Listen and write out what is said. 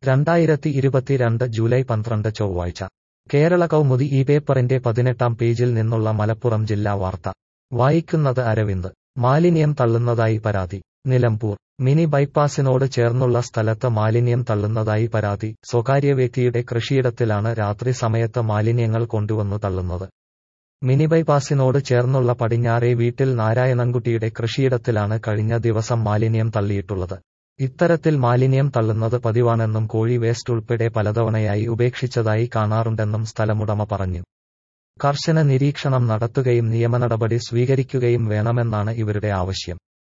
രണ്ടായിരത്തി ഇരുപത്തിരണ്ട് ജൂലൈ പന്ത്രണ്ട് ചൊവ്വാഴ്ച കേരള കൗമുദി ഈ പേപ്പറിന്റെ പതിനെട്ടാം പേജിൽ നിന്നുള്ള മലപ്പുറം ജില്ലാ വാർത്ത വായിക്കുന്നത് അരവിന്ദ് മാലിന്യം തള്ളുന്നതായി പരാതി നിലമ്പൂർ മിനി ബൈപ്പാസിനോട് ചേർന്നുള്ള സ്ഥലത്ത് മാലിന്യം തള്ളുന്നതായി പരാതി സ്വകാര്യ വ്യക്തിയുടെ കൃഷിയിടത്തിലാണ് രാത്രി സമയത്ത് മാലിന്യങ്ങൾ കൊണ്ടുവന്നു തള്ളുന്നത് മിനി ബൈപ്പാസിനോട് ചേർന്നുള്ള പടിഞ്ഞാറേ വീട്ടിൽ നാരായണൻകുട്ടിയുടെ കൃഷിയിടത്തിലാണ് കഴിഞ്ഞ ദിവസം മാലിന്യം തള്ളിയിട്ടുള്ളത് ഇത്തരത്തിൽ മാലിന്യം തള്ളുന്നത് പതിവാണെന്നും കോഴി വേസ്റ്റ് ഉൾപ്പെടെ പലതവണയായി ഉപേക്ഷിച്ചതായി കാണാറുണ്ടെന്നും സ്ഥലമുടമ പറഞ്ഞു കർശന നിരീക്ഷണം നടത്തുകയും നിയമനടപടി സ്വീകരിക്കുകയും വേണമെന്നാണ് ഇവരുടെ ആവശ്യം